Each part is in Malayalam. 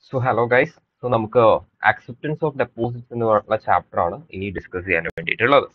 സോ ഹലോ ഗൈസ് സോ നമുക്ക് ആക്സെപ്റ്റൻസ് ഓഫ് ഡെപ്പോസിറ്റ്സ് എന്ന് പറഞ്ഞ ചാപ്റ്റർ ആണ് ഇനി ഡിസ്കസ് ചെയ്യാൻ വേണ്ടിയിട്ടുള്ളത്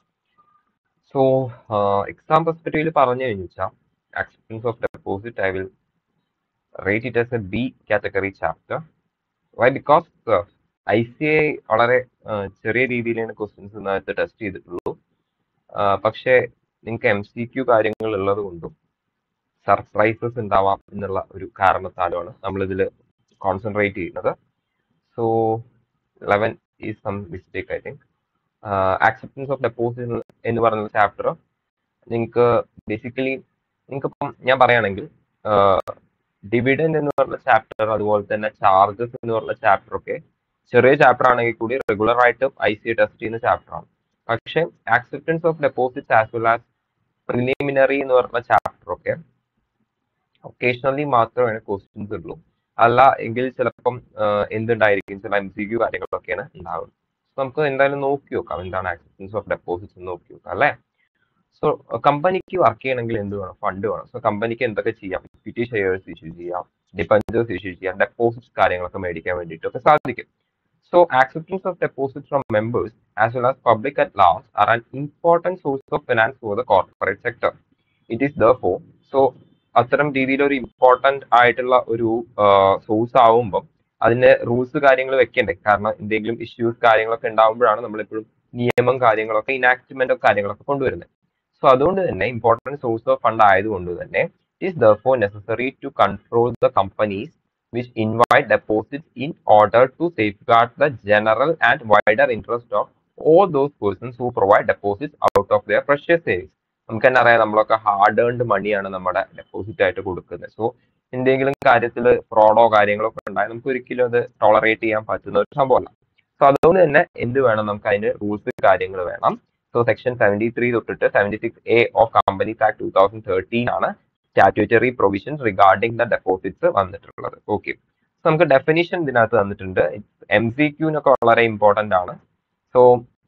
സോ എക്സാം പെർസ്പെക്റ്റീവിൽ പറഞ്ഞു കഴിഞ്ഞു വെച്ചാൽ acceptance of deposit I will rate it as A B category chapter why because I C I വളരെ uh, ചെറിയ രീതിയിലാണ് ക്വസ്റ്റ്യൻസ് ഇതിനകത്ത് ടെസ്റ്റ് ചെയ്തിട്ടുള്ളൂ Uh, പക്ഷേ നിങ്ങൾക്ക് എം സി ക്യു കാര്യങ്ങൾ ഉള്ളത് കൊണ്ടും സർപ്രൈസസ് ഉണ്ടാവാം എന്നുള്ള ഒരു കാരണത്താലുമാണ് നമ്മളിതിൽ കോൺസെൻട്രേറ്റ് ചെയ്യുന്നത് so eleven is some mistake I think acceptance of deposit എന്ന് പറയുന്ന ചാപ്റ്റർ നിങ്ങൾക്ക് ബേസിക്കലി നിങ്ങൾക്കിപ്പം ഞാൻ പറയുകയാണെങ്കിൽ ഡിവിഡൻഡ് എന്ന് പറഞ്ഞ ചാപ്റ്റർ അതുപോലെ തന്നെ ചാർജസ് എന്ന് പറഞ്ഞ ചാപ്റ്റർ ഒക്കെ ചെറിയ ചാപ്റ്റർ ആണെങ്കിൽ കൂടി റെഗുലർ ആയിട്ട് ഐ സി ടെസ്റ്റ് ചെയ്യുന്ന ചാപ്റ്റർ ആണ് പക്ഷേ acceptance of deposits as well as preliminary എന്ന് പറഞ്ഞ ചാപ്റ്റർ ഒക്കെ ഒക്കേഷണലി മാത്രമേ ക്വസ്റ്റ്യൻസ് ഉള്ളൂ അല്ല എങ്കിൽ ചിലപ്പം ആഹ് എന്തുണ്ടായിരിക്കും ചില എം സി ക്യു കാര്യങ്ങളൊക്കെയാണ് ഉണ്ടാവുക So നമുക്ക് എന്തായാലും നോക്കി നോക്കാം എന്താണ് ആക്സെപ്റ്റൻസ് ഓഫ് ഡെപ്പോസിറ്റ്സ് എന്ന് നോക്കി നോക്കാം അല്ലേ സോ കമ്പനിക്ക് വർക്ക് ചെയ്യണമെങ്കിൽ എന്ത് വേണം ഫണ്ട് വേണം സോ കമ്പനിക്ക് എന്തൊക്കെ ചെയ്യാം ഇക്വിറ്റി ഷെയർസ് ഇഷ്യൂ ചെയ്യാം ഡിപെൻഡേഴ്സ് ഇഷ്യൂ ചെയ്യാം ഡെപ്പോസിറ്റ്സ് കാര്യങ്ങളൊക്കെ മേടിക്കാൻ വേണ്ടിയിട്ടൊക്കെ സാധിക്കും so acceptance of deposit from members as well as public at last are an important source of finance for the corporate sector it is therefore so അത്തരം രീതിയിൽ ഒരു ഇമ്പോർട്ടന്റ് ആയിട്ടുള്ള ഒരു സോഴ്സ് ആവുമ്പം അതിന് റൂൾസ് കാര്യങ്ങൾ വെക്കണ്ടേ കാരണം എന്തെങ്കിലും ഇഷ്യൂസ് കാര്യങ്ങളൊക്കെ ഉണ്ടാവുമ്പോഴാണ് നമ്മളെപ്പോഴും നിയമം കാര്യങ്ങളൊക്കെ ഇനാക്ട്മെന്റ് കാര്യങ്ങളൊക്കെ കൊണ്ടുവരുന്നത് സോ അതുകൊണ്ട് തന്നെ ഇമ്പോർട്ടന്റ് സോഴ്സ് ഓഫ് ഫണ്ട് ആയതുകൊണ്ട് തന്നെ it therefore necessary to control the companies which invite deposits in order to safeguard the general and wider interest of all those persons who provide deposits out of their precious savings നമുക്ക് തന്നെ അറിയാം നമ്മളൊക്കെ ഹാർഡ് ഏൺഡ് മണിയാണ് നമ്മുടെ ഡെപ്പോസിറ്റ് ആയിട്ട് കൊടുക്കുന്നത് സോ എന്തെങ്കിലും കാര്യത്തിൽ ഫ്രോഡോ കാര്യങ്ങളോ ഒക്കെ ഉണ്ടായാൽ നമുക്ക് ഒരിക്കലും അത് ടോളറേറ്റ് ചെയ്യാൻ പറ്റുന്ന ഒരു സംഭവമല്ല സോ അതുകൊണ്ട് തന്നെ എന്ത് വേണം നമുക്ക് അതിന് റൂൾസ് കാര്യങ്ങൾ വേണം സോ സെക്ഷൻ സെവന്റി ത്രീ തൊട്ടിട്ട് seventy six A of companies act two thousand thirteen ആണ് statutory provisions regarding the deposits വന്നിട്ടുള്ളത് ഓക്കെ സോ നമുക്ക് ഡെഫിനിഷൻ ഇതിനകത്ത് തന്നിട്ടുണ്ട് എം സി ക്യൂനൊക്കെ വളരെ ഇമ്പോർട്ടന്റ് ആണ് സോ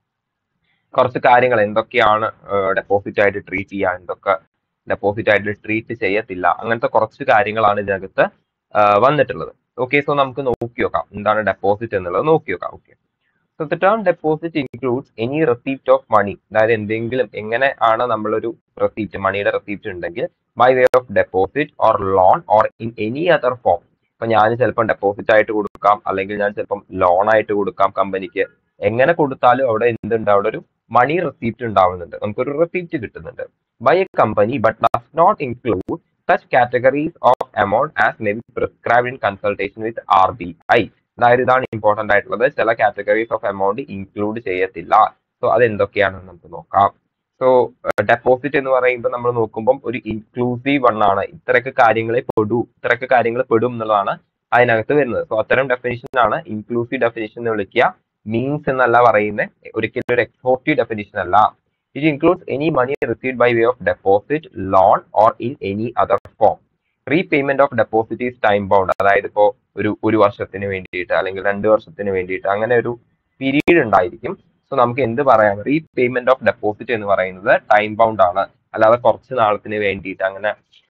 കുറച്ച് കാര്യങ്ങൾ എന്തൊക്കെയാണ് ഡെപ്പോസിറ്റ് ആയിട്ട് ട്രീറ്റ് ചെയ്യുക എന്തൊക്കെ ഡെപ്പോസിറ്റ് ആയിട്ട് ട്രീറ്റ് ചെയ്യത്തില്ല അങ്ങനത്തെ കുറച്ച് കാര്യങ്ങളാണ് ഇതിനകത്ത് ആ, വന്നിട്ടുള്ളത് ഓക്കെ സോ നമുക്ക് നോക്കി നോക്കാം എന്താണ് ഡെപ്പോസിറ്റ് എന്നുള്ളത് നോക്കി നോക്കാം okay so the term deposit includes any receipt of money അതായത് എന്തെങ്കിലും എങ്ങനെ ആണ് നമ്മളൊരു റെസീപ്റ്റ് മണിയുടെ റെസീപ്റ്റ് ഉണ്ടെങ്കിൽ by way of deposit or loan or in any other form ഇപ്പൊ ഞാൻ ചിലപ്പം ഡെപ്പോസിറ്റ് ആയിട്ട് കൊടുക്കാം അല്ലെങ്കിൽ ഞാൻ ചിലപ്പം ലോൺ ആയിട്ട് കൊടുക്കാം കമ്പനിക്ക് എങ്ങനെ കൊടുത്താലും അവിടെ എന്തുണ്ട് അവിടെ ഒരു മണി റെസീപ്റ്റ് ഉണ്ടാവുന്നുണ്ട് നമുക്കൊരു റെസീപ്റ്റ് കിട്ടുന്നുണ്ട് by a company but does not include such categories of amount as may be prescribe in consultation with R B I അതായത് ഇതാണ് ഇമ്പോർട്ടന്റ് ആയിട്ടുള്ളത് ചില കാറ്റഗറീസ് ഓഫ് എമൗണ്ട് ഇൻക്ലൂഡ് ചെയ്യത്തില്ല സോ അത് എന്തൊക്കെയാണെന്ന് നമുക്ക് നോക്കാം സോ ഡെപ്പോസിറ്റ് എന്ന് പറയുമ്പോൾ നമ്മൾ നോക്കുമ്പോൾ ഒരു ഇൻക്ലൂസീവ് വൺ ആണ് ഇത്രയൊക്കെ കാര്യങ്ങളെ പെടൂ ഇത്രയൊക്കെ കാര്യങ്ങൾ പെടും എന്നുള്ളതാണ് അതിനകത്ത് വരുന്നത് സോ അത്തരം ഡെഫിനിഷൻ ആണ് ഇൻക്ലൂസീവ് ഡെഫിനിഷൻ എന്ന് വിളിക്കുക മീൻസ് എന്നല്ല പറയുന്നത് ഒരിക്കലും ഒരു എക്സോട്ടീവ് ഡെഫിനിഷൻ അല്ല it includes any money received by way of deposit loan or in any other form repayment of deposit is time bound അതായത് ഇപ്പോൾ ഒരു ഒരു വർഷത്തിന് വേണ്ടിയിട്ട് അല്ലെങ്കിൽ രണ്ട് വർഷത്തിന് വേണ്ടിയിട്ട് അങ്ങനെ ഒരു പീരീഡ് ഉണ്ടായിരിക്കും സോ നമുക്ക് എന്ത് പറയാം റീപേയ്മെന്റ് ഓഫ് ഡെപ്പോസിറ്റ് എന്ന് പറയുന്നത് ടൈം ബൗണ്ട് ആണ് അല്ലാതെ കുറച്ച് നാളത്തിന് വേണ്ടിയിട്ട് അങ്ങനെ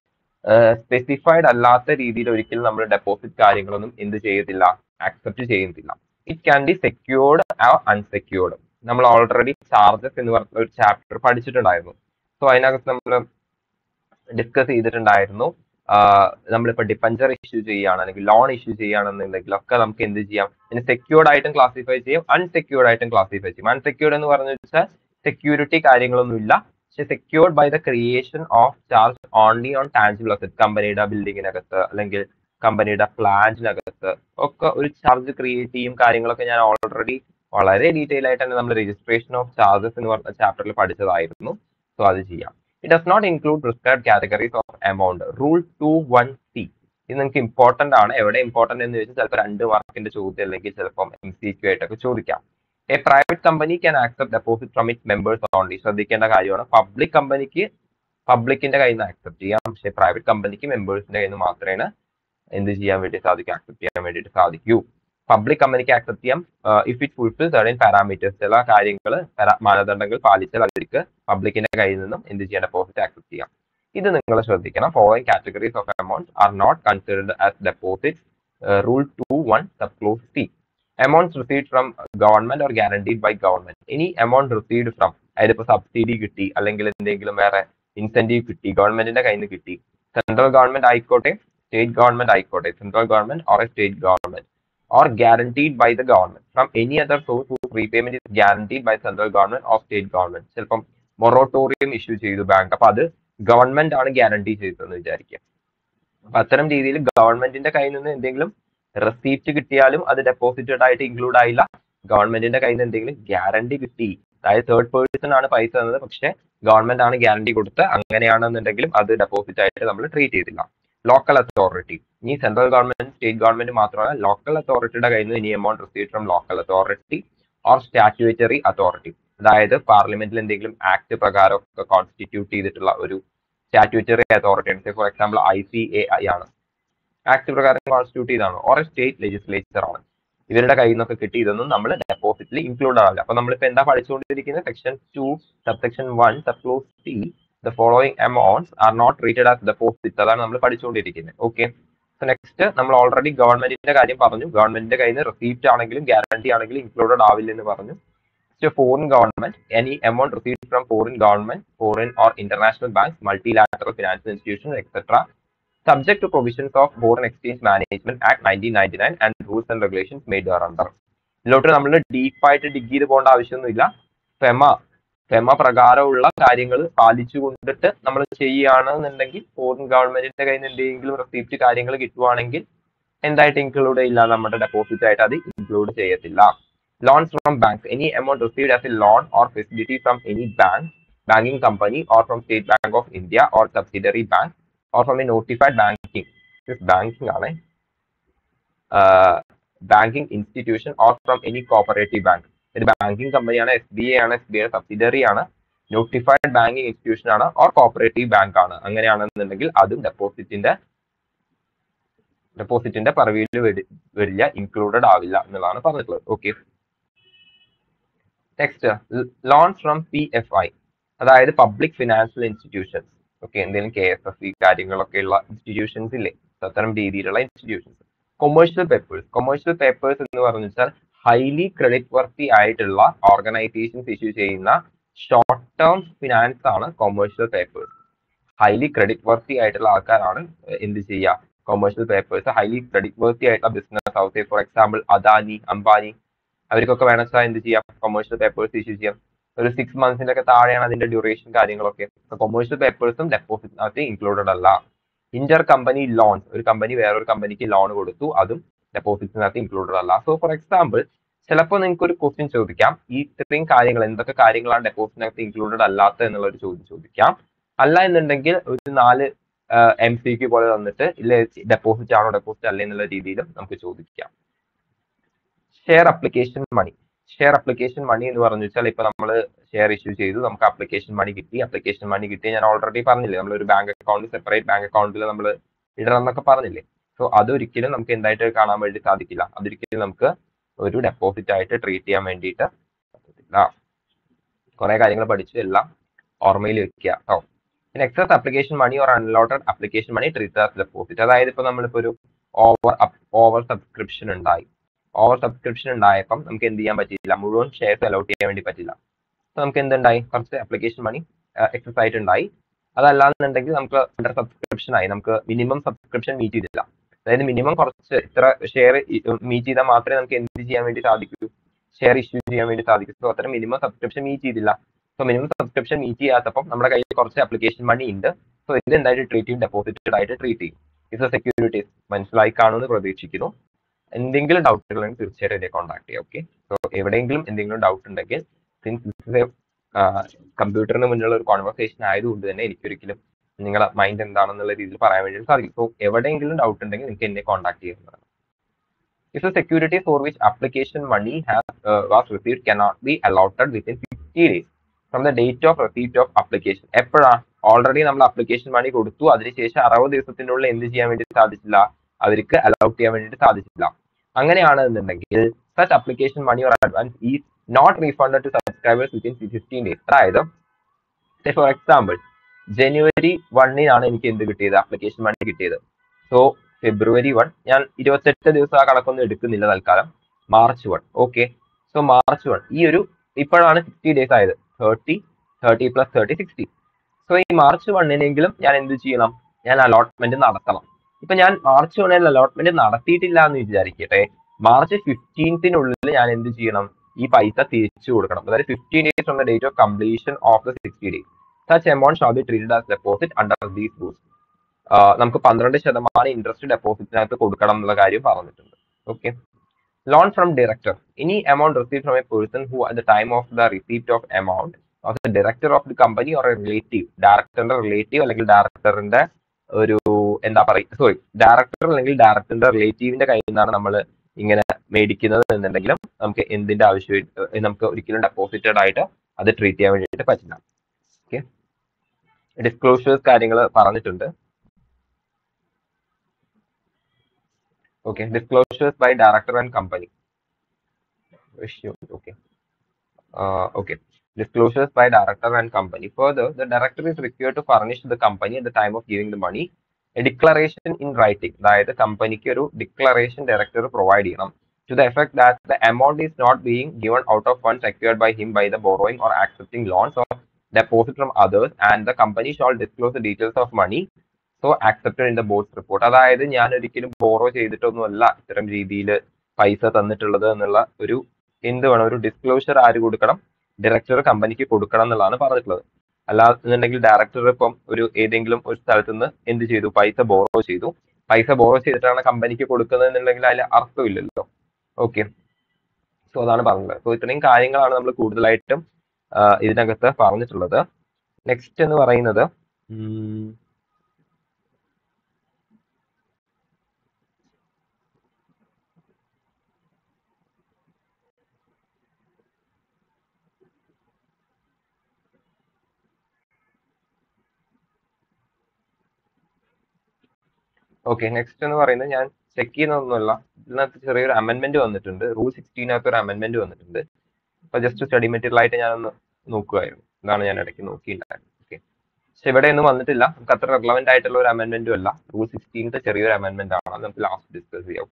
സ്പെസിഫൈഡ് അല്ലാത്ത രീതിയിൽ ഒരിക്കലും നമ്മൾ ഡെപ്പോസിറ്റ് കാര്യങ്ങളൊന്നും എന്ത് ചെയ്യത്തില്ല ആക്സെപ്റ്റ് ചെയ്യുന്നില്ല it can be secured or unsecured നമ്മൾ ഓൾറെഡി ചാർജസ് എന്ന് പറഞ്ഞ ഒരു ചാപ്റ്റർ പഠിച്ചിട്ടുണ്ടായിരുന്നു സോ അതിനകത്ത് നമ്മൾ ഡിസ്കസ് ചെയ്തിട്ടുണ്ടായിരുന്നു ആഹ് നമ്മളിപ്പോ ഡിപ്പഞ്ചർ ഇഷ്യൂ ചെയ്യുകയാണ് അല്ലെങ്കിൽ ലോൺ ഇഷ്യൂ ചെയ്യുകയാണെന്നുണ്ടെങ്കിൽ ഒക്കെ നമുക്ക് എന്ത് ചെയ്യാം ഇതിന് സെക്യൂർഡ് ആയിട്ടും ക്ലാസിഫൈ ചെയ്യാം അൺസെക്യൂർഡ് ആയിട്ടും ക്ലാസിഫൈ ചെയ്യും അൺസെക്യൂർഡ് എന്ന് പറഞ്ഞു വെച്ചാൽ സെക്യൂരിറ്റി കാര്യങ്ങളൊന്നുമില്ല പക്ഷെ secured by the creation of charge only on tangible asset കമ്പനിയുടെ ബിൽഡിങ്ങിനകത്ത് അല്ലെങ്കിൽ കമ്പനിയുടെ പ്ലാന്റിനകത്ത് ഒക്കെ ഒരു ചാർജ് ക്രിയേറ്റ് ചെയ്യും കാര്യങ്ങളൊക്കെ ഞാൻ ഓൾറെഡി വളരെ ഡീറ്റെയിൽ ആയിട്ട് തന്നെ നമ്മൾ രജിസ്ട്രേഷൻ ഓഫ് ചാർജസ് എന്ന് പറഞ്ഞ ചാപ്റ്ററിൽ പഠിച്ചതായിരുന്നു സോ അത് ചെയ്യാം it does not include prescribe categories of amount rule two one C ഇത് നിങ്ങൾക്ക് ഇമ്പോർട്ടന്റ് ആണ് എവിടെ ഇമ്പോർട്ടന്റ് എന്ന് ചോദിച്ചാൽ ചിലപ്പോൾ രണ്ട് മാർക്കിന്റെ ചോദ്യം അല്ലെങ്കിൽ ചിലപ്പം എം സി ക്യു ആയിട്ടൊക്കെ ചോദിക്കാം a private company can accept deposit from it members only ശ്രദ്ധിക്കേണ്ട കാര്യമാണ് പബ്ലിക് കമ്പനിക്ക് പബ്ലിക്കിന്റെ കയ്യിൽ നിന്ന് ആക്സെപ്റ്റ് ചെയ്യാം പക്ഷേ പ്രൈവറ്റ് കമ്പനിക്ക് മെമ്പേഴ്സിന്റെ കയ്യിൽ നിന്ന് മാത്രമേ എന്ത് ചെയ്യാൻ വേണ്ടി സാധിക്കും ആക്സെപ്റ്റ് ചെയ്യാൻ വേണ്ടിയിട്ട് സാധിക്കൂ പബ്ലിക് കമ്പനിക്ക് ആക്സെപ്റ്റ് ചെയ്യാം if it fulfil certain parameters ചില കാര്യങ്ങൾ മാനദണ്ഡങ്ങൾ പാലിച്ചാൽ അവർക്ക് പബ്ലിക്കിന്റെ കയ്യിൽ നിന്നും എന്ത് ചെയ്യാൻ ഡെപ്പോസിറ്റ് ആക്സെപ്റ്റ് ചെയ്യാം ഇത് നിങ്ങൾ ശ്രദ്ധിക്കണം following categories of amount are not considered as deposit rule two one sub clause C amounts received from government or guaranteed by government ഇനി എമൗണ്ട് റിസീവ്ഡ് ഫ്രം അതായത് ഇപ്പൊ സബ്സിഡി കിട്ടി അല്ലെങ്കിൽ എന്തെങ്കിലും വേറെ ഇൻസെന്റീവ് കിട്ടി ഗവൺമെന്റിന്റെ കയ്യിൽ നിന്ന് കിട്ടി സെൻട്രൽ ഗവൺമെന്റ് ആയിക്കോട്ടെ സ്റ്റേറ്റ് ഗവൺമെന്റ് ആയിക്കോട്ടെ central government or a state government or guaranteed by the government from any other source whose repayment is guaranteed by central government or state government ചിലപ്പം മൊറോട്ടോറിയം ഇഷ്യൂ ചെയ്തു ബാങ്ക് അപ്പൊ അത് ഗവൺമെന്റ് ആണ് ഗ്യാരണ്ടി ചെയ്തതെന്ന് വിചാരിക്കുക അപ്പൊ അത്തരം രീതിയിൽ ഗവൺമെന്റിന്റെ കയ്യിൽ നിന്ന് എന്തെങ്കിലും റെസീപ്റ്റ് കിട്ടിയാലും അത് ഡെപ്പോസിറ്റഡ് ആയിട്ട് ഇൻക്ലൂഡ് ആയില്ല ഗവൺമെന്റിന്റെ കയ്യിൽ നിന്ന് എന്തെങ്കിലും ഗ്യാരണ്ടി കിട്ടി അതായത് തേർഡ് പേഴ്സൺ ആണ് പൈസ തന്നത് പക്ഷെ ഗവൺമെന്റ് ആണ് ഗ്യാരണ്ടി കൊടുത്ത് അങ്ങനെയാണെന്നുണ്ടെങ്കിലും അത് ഡെപ്പോസിറ്റ് ആയിട്ട് നമ്മൾ ട്രീറ്റ് ചെയ്തില്ല ലോക്കൽ അതോറിറ്റി ഇനി സെൻട്രൽ ഗവൺമെന്റ് സ്റ്റേറ്റ് ഗവൺമെന്റ് മാത്രമല്ല ലോക്കൽ അതോറിറ്റിയുടെ കയ്യിൽ നിന്ന് ഇനി amount receive from local authority or statutory authority അതായത് പാർലമെന്റിൽ എന്തെങ്കിലും ആക്ട് പ്രകാരം ഒക്കെ കോൺസ്റ്റിറ്റ്യൂട്ട് ചെയ്തിട്ടുള്ള ഒരു സ്റ്റാറ്റ്യൂറ്ററി അതോറിറ്റി ആണ് for example I C A I ആണ് ആക്ട് പ്രകാരം കോൺസ്റ്റിറ്റ്യൂട്ട് ചെയ്താണ് ഓർ സ്റ്റേറ്റ് ലെജിസ്ലേച്ചർ ആണ് ഇവരുടെ കയ്യിൽ നിന്നൊക്കെ കിട്ടി ഇതൊന്നും നമ്മൾ ഡെപ്പോസിറ്റിൽ ഇൻക്ലൂഡ് ആവില്ല അപ്പൊ നമ്മളിപ്പോ എന്താ പഠിച്ചുകൊണ്ടിരിക്കുന്നത് section two subsection one sub clause T the following amounts are not treated as deposit അതാണ് നമ്മൾ പഠിച്ചുകൊണ്ടിരിക്കുന്നത് ഓക്കെ സോ നെക്സ്റ്റ് നമ്മൾ ഓൾറെഡി ഗവൺമെന്റിന്റെ കാര്യം പറഞ്ഞു ഗവൺമെന്റിന്റെ കയ്യിൽ നിന്ന് റെസീപ്റ്റ് ആണെങ്കിലും ഗ്യാരണ്ടി ആണെങ്കിലും ഇൻക്ലൂഡഡ് ആവില്ല എന്ന് പറഞ്ഞു foreign government any amount receive from foreign government foreign or international banks multilateral financial institution etcetera subject to provisions of Foreign Exchange Management Act 1999 and rules and regulations made thereunder. ഇതിലോട്ട് നമ്മൾ ഡീപ്പായിട്ട് ഡിഗ് ചെയ്ത് പോകേണ്ട ആവശ്യമൊന്നുമില്ല ഫെമ ഫെമ പ്രകാരമുള്ള കാര്യങ്ങൾ പാലിച്ചു കൊണ്ടിട്ട് നമ്മൾ ചെയ്യുകയാണെന്നുണ്ടെങ്കിൽ ഫോറിൻ ഗവൺമെന്റിന്റെ കയ്യിൽ നിന്ന് എന്തെങ്കിലും റെസിപ്റ്റ് കാര്യങ്ങൾ കിട്ടുവാണെങ്കിൽ എന്തായിട്ട് ഇൻക്ലൂഡ് ചെയ്യില്ല നമ്മുടെ ഡെപ്പോസിറ്റ് ആയിട്ട് അത് ഇൻക്ലൂഡ് ചെയ്യത്തില്ല loans from banks any amount received as a loan or facility from any bank banking company or from State Bank of India or subsidiary bank or from a notified banking this banking ആണ് banking institution or from any cooperative bank ഒരു ബാങ്കിങ് കമ്പനിയാണ് എസ് ബി ഐ ആണ് എസ് ബി ഐ സബ്സിഡറി ആണ് നോട്ടിഫൈഡ് ബാങ്കിങ് ഇൻസ്റ്റിറ്റ്യൂഷൻ ആണ് ഓർ കോപ്പറേറ്റീവ് ബാങ്ക് ആണ് അങ്ങനെയാണെന്നുണ്ടെങ്കിൽ അതും ഡെപ്പോസിറ്റിന്റെ ഡെപ്പോസിറ്റിന്റെ പറവിയിൽ വരില്ല ഇൻക്ലൂഡഡ് ആവില്ല എന്നുള്ളതാണ് പറഞ്ഞിട്ടുള്ളത് okay next loans from P F I അതായത് പബ്ലിക് ഫിനാൻഷ്യൽ ഇൻസ്റ്റിറ്റ്യൂഷൻസ് ഓക്കെ എന്തെങ്കിലും കെ എസ് എഫ് സി കാര്യങ്ങളൊക്കെ ഉള്ള ഇൻസ്റ്റിറ്റ്യൂഷൻസ് ഇല്ലേ അത്തരം രീതിയിലുള്ള institutions commercial papers commercial papers എന്ന് പറഞ്ഞു വെച്ചാൽ ഹൈലി ക്രെഡിറ്റ് വർത്തി ആയിട്ടുള്ള ഓർഗനൈസേഷൻസ് ഇഷ്യൂ ചെയ്യുന്ന ഷോർട്ട് ടേം ഫിനാൻസ് ആണ് commercial papers highly credit worthy ആയിട്ടുള്ള ആൾക്കാരാണ് എന്ത് ചെയ്യുക commercial papers highly credit worthy ആയിട്ടുള്ള business house for example Adani Ambani അവർക്കൊക്കെ വേണമെച്ചാൽ എന്ത് ചെയ്യാം കൊമേഴ്ഷ്യൽ പേപ്പേഴ്സ് ഇഷ്യൂ ചെയ്യാം ഒരു സിക്സ് മന്ത്സിന്റെ ഒക്കെ താഴെയാണ് അതിന്റെ ഡ്യൂറേഷൻ കാര്യങ്ങളൊക്കെ കൊമേഴ്ഷ്യൽ പേപ്പേഴ്സും ഡെപ്പോസിറ്റിനകത്ത് ഇൻക്ലൂഡഡ് അല്ല ഇന്റർ കമ്പനി ലോൺസ് ഒരു കമ്പനി വേറൊരു കമ്പനിക്ക് ലോൺ കൊടുത്തു അതും ഡെപ്പോസിറ്റിനകത്ത് ഇൻക്ലൂഡഡ് അല്ല സോ ഫോർ എക്സാമ്പിൾ ചിലപ്പോൾ നിങ്ങൾക്ക് ഒരു ക്വസ്റ്റ്യൻ ചോദിക്കാം ഈ ഇത്രയും കാര്യങ്ങൾ എന്തൊക്കെ കാര്യങ്ങളാണ് ഡെപ്പോസിറ്റിനകത്ത് ഇൻക്ലൂഡഡ് അല്ലാത്ത എന്നുള്ള ഒരു ചോദ്യം ചോദിക്കാം അല്ല എന്നുണ്ടെങ്കിൽ ഒരു നാല് എം സി ക്യു പോലെ തന്നിട്ട് ഇല്ല ഡെപ്പോസിറ്റ് ആണോ ഡെപ്പോസിറ്റ് അല്ല എന്നുള്ള രീതിയിലും നമുക്ക് ചോദിക്കാം share application money share application money എന്ന് പറഞ്ഞു വെച്ചാൽ ഇപ്പൊ നമ്മൾ ഷെയർ ഇഷ്യൂ ചെയ്തു നമുക്ക് അപ്ലിക്കേഷൻ മണി കിട്ടി അപ്ലിക്കേഷൻ മണി കിട്ടി ഞാൻ ഓൾറെഡി പറഞ്ഞില്ലേ നമ്മൾ ഒരു ബാങ്ക് അക്കൗണ്ട് സെപ്പറേറ്റ് ബാങ്ക് അക്കൗണ്ടിൽ നമ്മൾ ഇടണം എന്നൊക്കെ പറഞ്ഞില്ലേ സോ അതൊരിക്കലും നമുക്ക് എന്തായിട്ട് കാണാൻ വേണ്ടി സാധിക്കില്ല അതൊരിക്കലും നമുക്ക് ഒരു ഡെപ്പോസിറ്റ് ആയിട്ട് ട്രീറ്റ് ചെയ്യാൻ വേണ്ടിയിട്ട് പറ്റത്തില്ല കുറെ കാര്യങ്ങൾ പഠിച്ചു എല്ലാം ഓർമ്മയിൽ വെക്കുക കേട്ടോ പിന്നെ excess application money or unallotted application money treat as deposit അതായത് ഇപ്പൊ നമ്മളിപ്പോ ഒരു ഓവർ ഓവർ സബ്സ്ക്രിപ്ഷൻ ഉണ്ടായി ഓവർ സബ്സ്ക്രിപ്ഷൻ ഉണ്ടായപ്പം നമുക്ക് എന്ത് ചെയ്യാൻ പറ്റില്ല മുഴുവൻ ഷെയർസ് അലോട്ട് ചെയ്യാൻ വേണ്ടി പറ്റില്ല സോ നമുക്ക് എന്തുണ്ടായി കുറച്ച് അപ്ലിക്കേഷൻ മണി എക്സസ് ആയിട്ടുണ്ടായി അതല്ലാന്നുണ്ടെങ്കിൽ നമുക്ക് അണ്ടർ സബ്സ്ക്രിപ്ഷൻ ആയി നമുക്ക് മിനിമം സബ്സ്ക്രിപ്ഷൻ മീറ്റ് ചെയ്തില്ല അതായത് മിനിമം കുറച്ച് ഇത്ര ഷെയർ മീറ്റ് ചെയ്താൽ മാത്രമേ നമുക്ക് എന്ത് ചെയ്യാൻ വേണ്ടി സാധിക്കൂ ഷെയർ ഇഷ്യൂ ചെയ്യാൻ വേണ്ടി സാധിക്കൂ സോ അത്ര മിനിമം സബ്സ്ക്രിപ്ഷൻ മീറ്റ് ചെയ്തില്ല സോ മിനിമം സബ്സ്ക്രിപ്ഷൻ മീറ്റ് ചെയ്യാത്തപ്പം നമ്മുടെ കയ്യിൽ കുറച്ച് അപ്ലിക്കേഷൻ മണി ഉണ്ട് സോ ഇത് എന്തായിട്ട് ട്രീറ്റ് ചെയ്യും ഡെപ്പോസിറ്റഡ് ആയിട്ട് ട്രീറ്റ് ചെയ്യും ഇത് സെക്യൂരിറ്റീസ് മനസ്സിലായി കാണുമെന്ന് പ്രതീക്ഷിക്കുന്നു എന്തെങ്കിലും ഡൗട്ടുകൾ ഉണ്ടെങ്കിൽ തീർച്ചയായിട്ടും എന്നെ കോൺടാക്ട് ചെയ്യാം ഓക്കെ സോ എവിടെയെങ്കിലും എന്തെങ്കിലും ഡൗട്ട് ഉണ്ടെങ്കിൽ സിൻസ് കമ്പ്യൂട്ടറിന് മുന്നിലുള്ള ഒരു കോൺവെർസേഷൻ ആയതുകൊണ്ട് തന്നെ എനിക്കൊരിക്കലും നിങ്ങളുടെ മൈൻഡ് എന്താണെന്നുള്ള രീതിയിൽ പറയാൻ വേണ്ടി സാധിക്കും സോ എവിടെയെങ്കിലും ഡൗട്ട് ഉണ്ടെങ്കിൽ നിങ്ങൾക്ക് എന്നെ കോൺടാക്ട് ചെയ്യുന്നതാണ് If the security for which application money has uh, was received cannot be allotted within 50 days from the date of receipt of application. എപ്പോഴാ ഓൾറെഡി നമ്മൾ അപ്ലിക്കേഷൻ മണി കൊടുത്തു അതിനുശേഷം അറുപത് ദിവസത്തിനുള്ളിൽ എന്ത് ചെയ്യാൻ വേണ്ടി സാധിച്ചില്ല അവർക്ക് അലൗട്ട് ചെയ്യാൻ വേണ്ടിയിട്ട് സാധിച്ചില്ല അങ്ങനെയാണെന്നുണ്ടെങ്കിൽ such application money or advance is not refunded to subscribers within fifteen days അതായത് ഫോർ എക്സാമ്പിൾ ജനുവരി വണ്ണിനാണ് എനിക്ക് എന്ത് കിട്ടിയത് അപ്ലിക്കേഷൻ മണി കിട്ടിയത് സോ ഫെബ്രുവരി വൺ ഞാൻ ഇരുപത്തെട്ട് ദിവസം ആ കണക്കൊന്നും എടുക്കുന്നില്ല തൽക്കാലം March one okay so March one ഈ ഒരു ഇപ്പോഴാണ് സിക്സ്റ്റി ഡേയ്സ് ആയത് thirty thirty plus thirty sixty so ഈ മാർച്ച് വണ്ണിനെങ്കിലും ഞാൻ എന്ത് ചെയ്യണം ഞാൻ അലോട്ട്മെന്റ് നടത്തണം ഇപ്പൊ ഞാൻ മാർച്ച് വണ്ണിൽ അലോട്ട്മെന്റ് നടത്തിയിട്ടില്ല എന്ന് വിചാരിക്കട്ടെ മാർച്ച് ഫിഫ്റ്റീൻത്തിനുള്ളിൽ ഞാൻ എന്ത് ചെയ്യണം ഈ പൈസ തിരിച്ചു കൊടുക്കണം അതായത് fifteen days from the date of completion of the sixty days such amount shall be treated as deposit under these rules നമുക്ക് പന്ത്രണ്ട് ശതമാനം ഇൻട്രസ്റ്റ് ഡെപ്പോസിറ്റിനകത്ത് കൊടുക്കണം എന്നുള്ള കാര്യം പറഞ്ഞിട്ടുണ്ട് okay loan from director any amount receive from a person who at the time of the receipt of amount of the director of the company or a relative ഡയറക്ടറിന്റെ റിലേറ്റീവ് അല്ലെങ്കിൽ ഡയറക്ടറിന്റെ ഒരു എന്താ പറയുക സോറി ഡയറക്ടർ അല്ലെങ്കിൽ ഡയറക്ടറിന്റെ റിലേറ്റീവിന്റെ കയ്യിൽ നിന്നാണ് നമ്മൾ ഇങ്ങനെ മേടിക്കുന്നത് എന്നുണ്ടെങ്കിലും നമുക്ക് എന്തിന്റെ ആവശ്യം നമുക്ക് ഒരിക്കലും ഡെപ്പോസിറ്റഡ് ആയിട്ട് അത് ട്രീറ്റ് ചെയ്യാൻ വേണ്ടിയിട്ട് പറ്റില്ല ഓക്കെ ഡിസ്ക്ലോഷേഴ്സ് കാര്യങ്ങൾ പറഞ്ഞിട്ടുണ്ട് okay disclosures by director and company issue okay uh, okay disclosures by director and company further the director is required to furnish the company at the time of giving the money a declaration in writing അതായത് കമ്പനിക്ക് ഒരു ഡിക്ലറേഷൻ ഡയറക്ടർ പ്രൊവൈഡ് ചെയ്യണം to the effect that the amount is not being given out of funds secured by him by the borrowing or accepting loans or deposit from others and the company shall disclose the details of money so accepted in the board's report അതായത് ഞാൻ ഒരിക്കലും ബോറോ ചെയ്തിട്ടൊന്നുമല്ല ഇത്തരം രീതിയിൽ പൈസ തന്നിട്ടുള്ളത് എന്നുള്ള ഒരു എന്ത് വേണം ഒരു ഡിസ്ക്ലോഷർ ആര് കൊടുക്കണം ഡയറക്ടർ കമ്പനിക്ക് കൊടുക്കണം എന്നുള്ളതാണ് പറഞ്ഞിട്ടുള്ളത് അല്ലാന്നുണ്ടെങ്കിൽ ഡയറക്ടർ ഇപ്പം ഒരു ഏതെങ്കിലും ഒരു സ്ഥലത്ത് നിന്ന് എന്ത് ചെയ്തു പൈസ ബോറോ ചെയ്തു പൈസ ബോറോ ചെയ്തിട്ടാണ് കമ്പനിക്ക് കൊടുക്കുന്നത് എന്നുണ്ടെങ്കിൽ അതിൽ അർത്ഥമില്ലല്ലോ ഓക്കെ സോ അതാണ് പറഞ്ഞത് സോ ഇത്രയും കാര്യങ്ങളാണ് നമ്മൾ കൂടുതലായിട്ടും ഇതിനകത്ത് പറഞ്ഞിട്ടുള്ളത് നെക്സ്റ്റ് എന്ന് പറയുന്നത് ഓക്കെ നെക്സ്റ്റ് എന്ന് പറയുന്നത് ഞാൻ ചെക്ക് ചെയ്യുന്നതൊന്നുമല്ല ഇതിനകത്ത് ചെറിയൊരു അമെന്റ്മെന്റ് വന്നിട്ടുണ്ട് റൂൾ സിക്സ്റ്റീനകത്ത് ഒരു അമെന്റ്മെന്റ് വന്നിട്ടുണ്ട് അപ്പൊ ജസ്റ്റ് സ്റ്റഡി മെറ്റീരിയൽ ആയിട്ട് ഞാനൊന്ന് നോക്കുമായിരുന്നു ഇതാണ് ഞാൻ ഇടയ്ക്ക് നോക്കിയിട്ടുണ്ടായിരുന്നത് ഓക്കെ പക്ഷെ ഇവിടെ ഒന്നും വന്നിട്ടില്ല നമുക്ക് അത്ര റിലവന്റ് ആയിട്ടുള്ള ഒരു അമെന്റ്മെന്റും അല്ല റൂൾ സിക്സ്റ്റീനത്തെ ചെറിയൊരു അമെന്റ്മെന്റ് ആണ് അത് നമുക്ക് ലാസ്റ്റ് ഡിസ്കസ് ചെയ്യാം